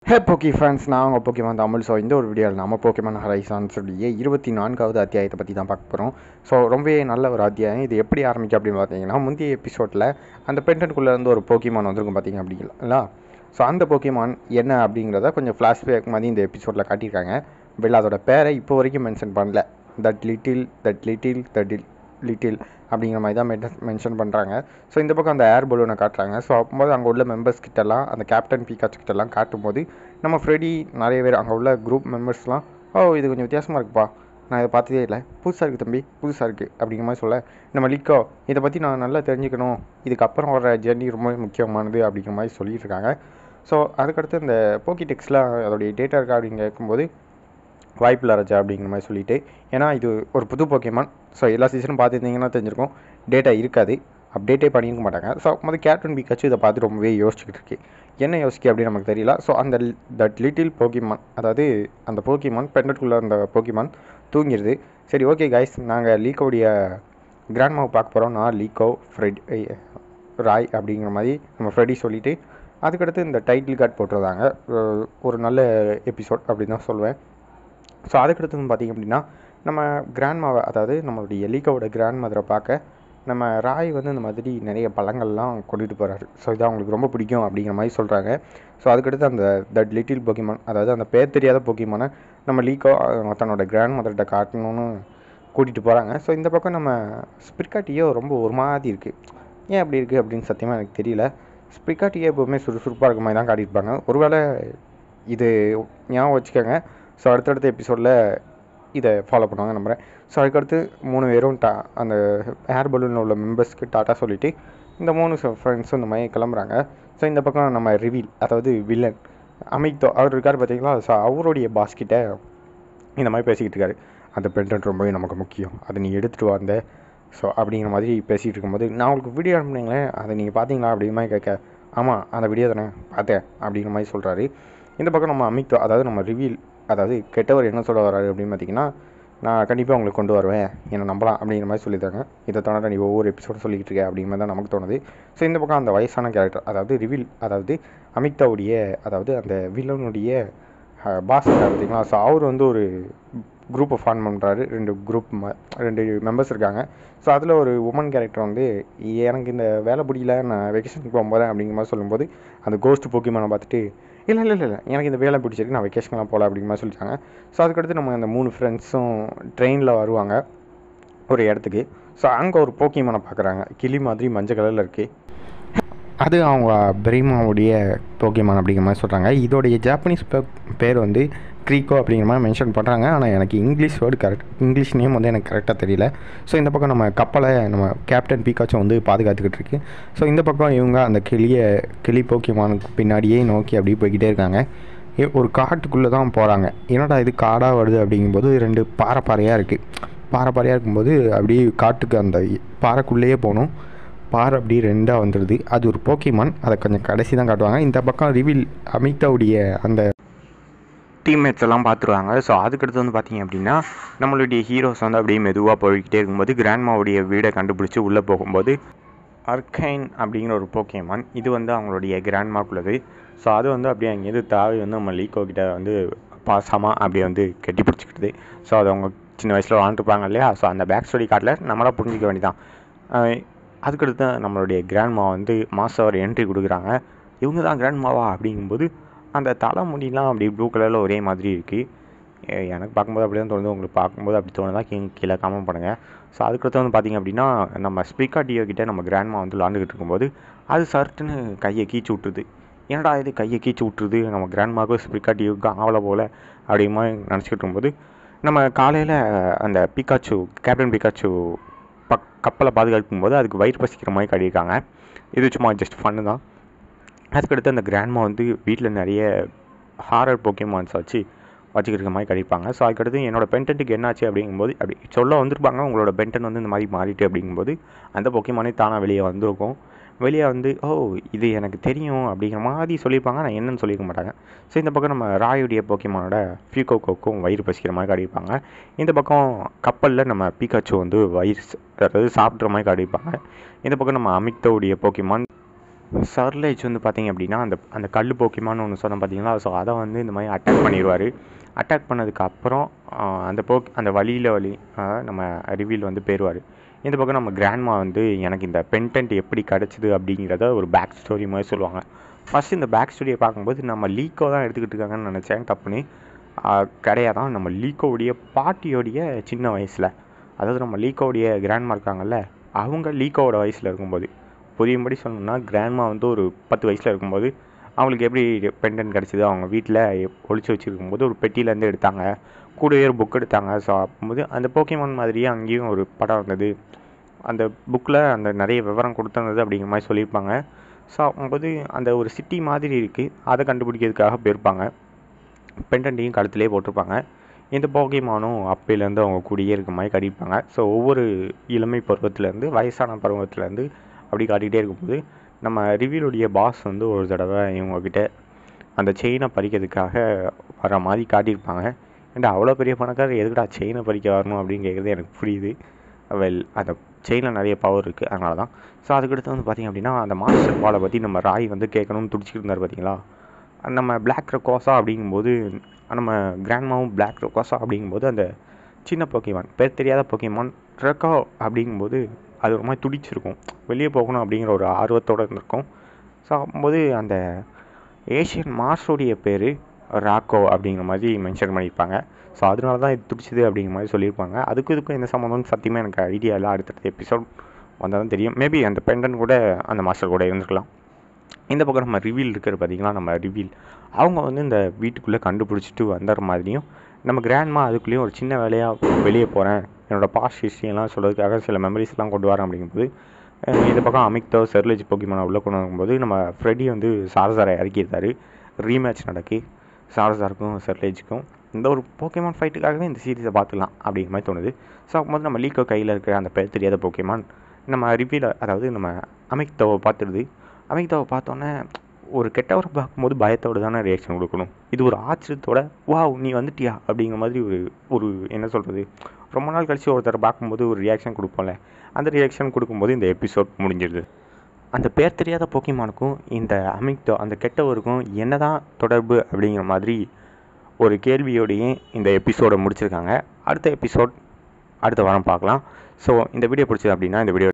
ஹே போக்கி ஃபேன்ஸ் நான் உங்கள் போக்கிமான் தமிழ் ஸோ இந்த ஒரு வீடியோவில் நம்ம போக்கிமான் ஹரைசான்னு சொல்லியே இருபத்தி நான்காவது அத்தியாயத்தை பற்றி தான் பார்க்க போகிறோம் ஸோ ரொம்பவே நல்ல ஒரு அத்தியாயம் இது எப்படி ஆரம்பிக்கும் அப்படின்னு பார்த்தீங்கன்னா முந்தைய எபிசோடில் அந்த பென்டன்குள்ளே இருந்து ஒரு போக்கிமான் வந்திருக்கும் பார்த்தீங்க அப்படிங்களா ஸோ அந்த போக்கிமான் என்ன அப்படிங்கிறத கொஞ்சம் ஃப்ளாஷ்பேக் மாதிரி இந்த எபிசோடில் காட்டியிருக்காங்க பட் அதோட பேரை இப்போ வரைக்கும் மென்ஷன் பண்ணல that little that little that little அப்படிங்கிற மாதிரி தான் மென்ஷன் மென்ஷன் பண்ணுறாங்க ஸோ இந்த பக்கம் அந்த ஏர் பலூனை காட்டுறாங்க ஸோ அப்போது அங்கே உள்ள மெம்பர்ஸ் கிட்டலாம் அந்த கேப்டன் பீகாச் கிட்டலாம் காட்டும்போது நம்ம ஃப்ரெடி நிறைய பேர் அங்கே உள்ள குரூப் மெம்பர்ஸ்லாம் ஓ இது கொஞ்சம் வித்தியாசமாக இருக்குப்பா நான் இதை பார்த்ததே இல்லை புதுசாக இருக்குது தம்பி புதுசாக இருக்குது அப்படிங்கிற மாதிரி சொல்ல நம்ம லிக்கோ இதை பற்றி நான் நல்லா தெரிஞ்சுக்கணும் இதுக்கப்புறம் வர ஜெர்னி ரொம்ப முக்கியமானது அப்படிங்கிற மாதிரி சொல்லிட்டு இருக்காங்க ஸோ அதுக்கடுத்து இந்த போக்கி டெக்ஸ்லாம் அதோடைய டேட்டா இருக்கா அப்படின்னு கேட்கும்போது வாய்ப்பில்லை ராஜா அப்படிங்கிற மாதிரி சொல்லிட்டு ஏன்னா இது ஒரு புது போக்கியமான் ஸோ எல்லா சீசனும் பார்த்துருந்தீங்கன்னா தெரிஞ்சிருக்கும் டேட்டா இருக்காது அப்டேட்டே பண்ணியிருக்க மாட்டாங்க ஸோ அப்போது கேப்டன் பிகாச்சு இதை பார்த்து ரொம்பவே யோசிச்சுக்கிட்டு இருக்கு என்ன யோசிக்க அப்படின்னு நமக்கு தெரியல ஸோ அந்த தட் லிட்டில் போக்கிமான் அதாவது அந்த போக்கிமான் பெண்டட்குள்ளே அந்த போக்கிமான் தூங்கிடுது சரி ஓகே கைஸ் நாங்கள் லீக்கோடைய கிராண்ட்மாவை பார்க்க போகிறோம் நான் லீக்கோ ஃப்ரெட் ராய் அப்படிங்கிற மாதிரி நம்ம ஃப்ரெடி சொல்லிவிட்டு அதுக்கடுத்து இந்த டைட்டில் கார்டு போட்டுருந்தாங்க ஒரு நல்ல எபிசோட் அப்படின்னு தான் சொல்லுவேன் ஸோ அதுக்கடுத்து வந்து பார்த்திங்க அப்படின்னா நம்ம கிராண்ட்மாவை அதாவது நம்மளுடைய எலிகாவோட கிராண்ட் மதரை பார்க்க நம்ம ராய் வந்து இந்த மாதிரி நிறைய பழங்கள்லாம் கொண்டுட்டு போகிறாரு ஸோ இது அவங்களுக்கு ரொம்ப பிடிக்கும் அப்படிங்கிற மாதிரி சொல்கிறாங்க ஸோ அதுக்கடுத்து அந்த தட் லிட்டில் பொக்கிமான் அதாவது அந்த பேர் தெரியாத பொக்கிமானை நம்ம லீக்கோ தன்னோட கிராண்ட் மதர்கிட்ட காட்டணும்னு கூட்டிகிட்டு போகிறாங்க ஸோ இந்த பக்கம் நம்ம ஸ்பிரிகாட்டியோ ரொம்ப ஒரு மாதிரி இருக்குது ஏன் அப்படி இருக்குது அப்படின்னு சத்தியமாக எனக்கு தெரியல ஸ்பிரிகாட்டியோ எப்போவுமே சுறுசுறுப்பாக இருக்க மாதிரி தான் காட்டியிருப்பாங்க ஒருவேளை இது ஞாபகம் வச்சுக்கோங்க ஸோ அடுத்தடுத்த எபிசோடில் இதை ஃபாலோ பண்ணுவாங்க நம்புகிறேன் ஸோ அதுக்கடுத்து மூணு பேரும் டா அந்த ஏர் பலூனில் உள்ள மெம்பர்ஸ்க்கு டாட்டா சொல்லிவிட்டு இந்த மூணு ஃப்ரெண்ட்ஸும் இந்த மாதிரி கிளம்புறாங்க ஸோ இந்த பக்கம் நம்ம ரிவீல் அதாவது வில்லன் அமிக்தோ அவர் இருக்கார் பார்த்தீங்களா ஸோ அவருடைய பாஸ்கிட்ட இந்த மாதிரி பேசிக்கிட்டு இருக்காரு அந்த பென்டென்ட் ரொம்பவே நமக்கு முக்கியம் அதை நீ எடுத்துகிட்டு வந்த ஸோ அப்படிங்கிற மாதிரி பேசிகிட்டு இருக்கும்போது நான் உங்களுக்கு வீடியோ அனுப்புனீங்களேன் அதை நீங்கள் பார்த்தீங்களா அப்படிங்கிற மாதிரி கேட்க ஆமாம் அந்த வீடியோ தானே பார்த்தேன் அப்படிங்கிற மாதிரி சொல்கிறாரு இந்த பக்கம் நம்ம அமிக்தோ அதாவது நம்ம ரிவீல் அதாவது கெட்டவர் என்ன சொல்ல வராரு அப்படின்னு பார்த்தீங்கன்னா நான் கண்டிப்பாக உங்களுக்கு கொண்டு வருவேன் என்னை நம்பலாம் அப்படிங்கிற மாதிரி சொல்லியிருக்காங்க இதை தவிர நீ ஒவ்வொரு எபிசோடும் சொல்லிக்கிட்டு இருக்கேன் அப்படிங்கிற மாதிரி தான் நமக்கு தோணுது ஸோ இந்த பக்கம் அந்த வயசான கேரக்டர் அதாவது ரிவில் அதாவது அமிக்தாவுடைய அதாவது அந்த வில்லனுடைய பாஸ் பார்த்தீங்களா ஸோ அவர் வந்து ஒரு குரூப்பை ஃபார்ம் பண்ணுறாரு ரெண்டு குரூப் ரெண்டு மெம்பர்ஸ் இருக்காங்க ஸோ அதில் ஒரு உமன் கேரக்டர் வந்து எனக்கு இந்த வேலை பிடிக்கல நான் வெக்கேஷனுக்கு போகும்போது அப்படிங்கிற மாதிரி சொல்லும்போது அந்த கோஸ்ட் போக்கிமானை பார்த்துட்டு இல்லை இல்லை இல்லை எனக்கு இந்த வேலை பிடிச்சிருக்கு நான் வெக்கேஷன்லாம் போகல அப்படிங்கிற மாதிரி சொல்லிட்டாங்க ஸோ அதுக்கடுத்து நம்ம அந்த மூணு ஃப்ரெண்ட்ஸும் ட்ரெயினில் வருவாங்க ஒரு இடத்துக்கு ஸோ அங்கே ஒரு போக்கிமானை பார்க்குறாங்க கிளி மாதிரி மஞ்சள் கலரில் இருக்குது அது அவங்க பிரீமாவுடைய போக்கிமான் அப்படிங்கிற மாதிரி சொல்கிறாங்க இதோடைய ஜாப்பனீஸ் பேர் வந்து க்ரீக்கோ அப்படிங்கிற மாதிரி மென்ஷன் பண்ணுறாங்க ஆனால் எனக்கு English word correct English name வந்து எனக்கு கரெக்டாக தெரியல ஸோ இந்த பக்கம் நம்ம கப்பலை நம்ம கேப்டன் பீக்காச்சும் வந்து பாதுகாத்துக்கிட்டு இருக்கு ஸோ இந்த பக்கம் இவங்க அந்த கிளியை கிளி போக்கிமானுக்கு பின்னாடியே நோக்கி அப்படியே போய்கிட்டே இருக்காங்க ஒரு காட்டுக்குள்ளே தான் போகிறாங்க என்னடா இது காடாக வருது அப்படிங்கும்போது ரெண்டு பாறை பாறையாக இருக்குது பாறை பாறையாக இருக்கும்போது அப்படியே காட்டுக்கு அந்த பாறைக்குள்ளேயே போகணும் பாறை அப்படியே ரெண்டாக வந்துடுது அது ஒரு போக்கிமான் அதை கொஞ்சம் கடைசி தான் காட்டுவாங்க இந்த பக்கம் ரிவில் அமிதாவுடைய அந்த டீம்மேட்ஸ் எல்லாம் பார்த்துருவாங்க ஸோ அதுக்கடுத்து வந்து பார்த்திங்க அப்படின்னா நம்மளுடைய ஹீரோஸ் வந்து அப்படியே மெதுவாக போய்கிட்டே இருக்கும்போது கிராண்ட்மாவுடைய வீடை கண்டுபிடிச்சி உள்ளே போகும்போது அர்கைன் அப்படிங்கிற ஒரு போக்கியமான் இது வந்து அவங்களுடைய கிராண்ட்மாக்குள்ளது ஸோ அது வந்து அப்படியே அங்கேருந்து தாவி வந்து நம்ம லீக்கோ கிட்ட வந்து பாசமாக அப்படியே வந்து கட்டி பிடிச்சிக்கிட்டுது ஸோ அது அவங்க சின்ன வயசில் வாழ்ந்துருப்பாங்க இல்லையா ஸோ அந்த பேக் ஸ்டோரி கார்டில் நம்மளாக புரிஞ்சிக்க வேண்டியதான் அதுக்கடுத்து நம்மளுடைய கிராண்ட்மா வந்து மாதம் ஒரு என்ட்ரி கொடுக்குறாங்க இவங்க தான் கிராண்ட்மாவா அப்படிங்கும்போது அந்த தலைமுடிலாம் அப்படி ப்ளூ கலரில் ஒரே மாதிரி இருக்குது எனக்கு பார்க்கும்போது அப்படி தான் தோணுது உங்களுக்கு பார்க்கும்போது அப்படி தோணுதா கீ கீழே காமெண்ட் பண்ணுங்கள் ஸோ அதுக்கடுத்து வந்து பார்த்திங்க அப்படின்னா நம்ம ஸ்பீக்கா டியோ கிட்டே நம்ம கிராண்ட்மா வந்து விளாண்டுக்கிட்டு இருக்கும்போது அது சர்ட்டுன்னு கையை கீச்சு விட்டுருது என்னடா இது கையை கீச்சு விட்டுருது நம்ம கிராண்ட்மாவுக்கும் ஸ்பீக்கா டியோவுக்கும் ஆவலை போல் அப்படிமா நினச்சிக்கிட்டு இருக்கும்போது நம்ம காலையில் அந்த பிகாச்சு கேப்டன் பிகாச்சு பக் கப்பலை பாதுகாக்கும் போது அதுக்கு வயிறு பசிக்கிற மாதிரி காட்டியிருக்காங்க இது சும்மா ஜஸ்ட் ஃபன்னு தான் அதுக்கடுத்து அந்த கிராண்ட்மா வந்து வீட்டில் நிறைய ஹாரர் போக்கியமான்ஸ் வச்சு வச்சுக்கிட்டு இருக்க மாதிரி கழிப்பாங்க ஸோ அதுக்கடுத்து என்னோடய பென்டென்ட்டுக்கு என்னாச்சு அப்படிங்கும்போது அப்படி சொல்ல வந்திருப்பாங்க உங்களோட பென்டன் வந்து இந்த மாதிரி மாறிட்டு அப்படிங்கும்போது அந்த பொக்கியமானே தானாக வெளியே வந்திருக்கும் வெளியே வந்து ஓ இது எனக்கு தெரியும் அப்படிங்கிற மாதிரி சொல்லியிருப்பாங்க நான் என்னன்னு சொல்லியிருக்க மாட்டாங்க ஸோ இந்த பக்கம் நம்ம ராயுடைய போக்கியமானோட ஃபியூகோ கோக்கும் வயிறு பசிக்கிற மாதிரி காட்டியிருப்பாங்க இந்த பக்கம் கப்பலில் நம்ம பீக்காச்சு வந்து வயிறு அதாவது சாப்பிட்ற மாதிரி காட்டியிருப்பாங்க இந்த பக்கம் நம்ம அமிக்தோடைய போக்கியமான் சர்லேஜ் வந்து பார்த்தீங்க அப்படின்னா அந்த அந்த கல் போக்கியமான்னு ஒன்று சொன்னேன் பார்த்தீங்களா ஸோ அதை வந்து இந்த மாதிரி அட்டாக் பண்ணிடுவார் அட்டாக் பண்ணதுக்கு அப்புறம் ஆஹ், அந்த போக் அந்த வழியில் வழி ஆஹ், நம்ம ரிவீல் வந்து போயிடுவார் இந்த பக்கம் நம்ம கிராண்ட்மா வந்து எனக்கு இந்த பென்டென்ட் எப்படி கிடச்சிது அப்படிங்கிறத ஒரு பேக் ஸ்டோரி மாதிரி சொல்லுவாங்க ஃபஸ்ட் இந்த பேக் ஸ்டோரியை பார்க்கும்போது நம்ம லீக்கோ தான் எடுத்துக்கிட்டு இருக்காங்கன்னு நினச்சேன் டப்புன்னு ஆஹ், கிடையாதான் நம்ம லீக்கோவுடைய பாட்டியோடைய சின்ன வயசில் அதாவது நம்ம லீக்கோவுடைய கிராண்ட்மா இருக்காங்கல்ல அவங்க லீக்கோவோட வயசில் இருக்கும்போது புரியும்படி சொல்லணும்னா கிராண்ட்மா வந்து ஒரு பத்து வயசில் இருக்கும்போது அவங்களுக்கு எப்படி பெண்டன் கிடச்சிது அவங்க வீட்டில் ஒளிச்சு வச்சுருக்கும்போது ஒரு பெட்டியிலேருந்து எடுத்தாங்க கூடவே ஒரு புக் எடுத்தாங்க ஸோ அப்போது அந்த போக்கிமான் மாதிரியே அங்கேயும் ஒரு படம் வந்தது அந்த புக்கில் அந்த நிறைய விவரம் கொடுத்துருந்தது அப்படிங்கிற மாதிரி சொல்லியிருப்பாங்க ஸோ அப்போது அந்த ஒரு சிட்டி மாதிரி இருக்குது அதை கண்டுபிடிக்கிறதுக்காக போயிருப்பாங்க பெண்டன்ட்டையும் கழுத்துலேயே போட்டிருப்பாங்க இந்த போக்கிமானும் அப்பையிலேருந்து அவங்க கூடயே இருக்க மாதிரி காட்டியிருப்பாங்க ஸோ ஒவ்வொரு இளமை பருவத்துலேருந்து வயசான பருவத்துலேருந்து அப்படி காட்டிகிட்டே இருக்கும்போது நம்ம ரிவியலுடைய பாஸ் வந்து ஒரு தடவை இவங்கக்கிட்ட அந்த செயினை பறிக்கிறதுக்காக வர மாதிரி காட்டியிருப்பாங்க ஏன்டா அவ்வளோ பெரிய பணக்காரர் எதுக்குடா செயினை பறிக்க வரணும் அப்படின்னு கேட்குறது எனக்கு புரியுது வெல் அந்த செயினில் நிறைய பவர் இருக்குது அதனால தான் ஸோ அதுக்கடுத்து வந்து பார்த்திங்க அப்படின்னா அந்த மாஸ்டர் பாலை பற்றி நம்ம ராய் வந்து கேட்கணும்னு துடிச்சிட்டு இருந்தார் பார்த்தீங்களா நம்ம பிளாக் ரெக்கோஸா அப்படிங்கும்போது நம்ம கிராண்ட்மாவும் பிளாக் ரெக்கோஸா அப்படிங்கும்போது அந்த சின்ன போக்கிமான் பேர் தெரியாத போக்கிமான் ரெக்கோ அப்படிங்கும்போது அது ஒரு மாதிரி துடிச்சிருக்கும் வெளியே போகணும் அப்படிங்கிற ஒரு ஆர்வத்தோடு இருந்திருக்கும் ஸோ அப்போது அந்த ஏஷியன் மாஸ்டருடைய பேர் ராக்கோ அப்படிங்கிற மாதிரி மென்ஷன் பண்ணியிருப்பாங்க ஸோ அதனால தான் இது துடிச்சது அப்படிங்கிற மாதிரி சொல்லியிருப்பாங்க அதுக்கும் இதுக்கும் என்ன சம்மந்தம்னு சத்தியமாக எனக்கு ஐடியா இல்லை அடுத்தடுத்த எபிசோட் வந்தால் தான் தெரியும் மேபி அந்த பெண்டன் கூட அந்த மாஸ்டர் கூட இருந்திருக்கலாம் இந்த பக்கம் நம்ம ரிவீல் இருக்கிற பார்த்தீங்களா நம்ம ரிவீல் அவங்க வந்து இந்த வீட்டுக்குள்ளே கண்டுபிடிச்சிட்டு வந்தற மாதிரியும் நம்ம கிராண்ட்மா அதுக்குள்ளேயும் ஒரு சின்ன வேலையாக வெளியே போகிறேன் என்னோடய பாஸ்ட் ஹிஸ்ட்ரியெல்லாம் சொல்கிறதுக்காக சில மெமரிஸ்லாம் கொண்டு வரேன் அப்படிங்கும்போது அஹ் இந்த பக்கம் அமிக்தோ செர்லேஜ் போக்கிமான உள்ளே கொண்டு வரும்போது நம்ம ஃப்ரெடி வந்து சாரசாரை இறக்கியிருந்தாரு ரீமேட்ச் நடக்கி சாரசாருக்கும் செர்லேஜுக்கும் இந்த ஒரு போக்கிமான் ஃபைட்டுக்காகவே இந்த சீரிஸை பார்த்துக்கலாம் அப்படிங்கிற மாதிரி தோணுது ஸோ அப்போது நம்ம லீக்கோ கையில் இருக்கிற அந்த பேர் தெரியாத போக்கிமான் நம்ம ரிவீல அதாவது நம்ம அமிக்தோவை பார்த்துடுது அமிக்தாவை பார்த்தோன்னே ஒரு கெட்டவரை பார்க்கும்போது பயத்தோட தானே ரியாக்ஷன் கொடுக்கணும் இது ஒரு ஆச்சரியத்தோட வாவ் நீ வந்துட்டியா அப்படிங்கிற மாதிரி ஒரு ஒரு என்ன சொல்கிறது ரொம்ப நாள் கழிச்சு ஒருத்தரை பார்க்கும்போது ஒரு ரியாக்ஷன் கொடுப்போம்ல அந்த ரியாக்ஷன் கொடுக்கும்போது இந்த எபிசோட் முடிஞ்சிருது அந்த பேர் தெரியாத போக்கிமானுக்கும் இந்த அமிக்தோ அந்த கெட்டவருக்கும் என்னதான் தொடர்பு அப்படிங்கிற மாதிரி ஒரு கேள்வியோடையே இந்த எபிசோடை முடிச்சிருக்காங்க அடுத்த எபிசோட் அடுத்த வாரம் பார்க்கலாம் ஸோ இந்த வீடியோ பிடிச்சது அப்படின்னா இந்த வீடியோ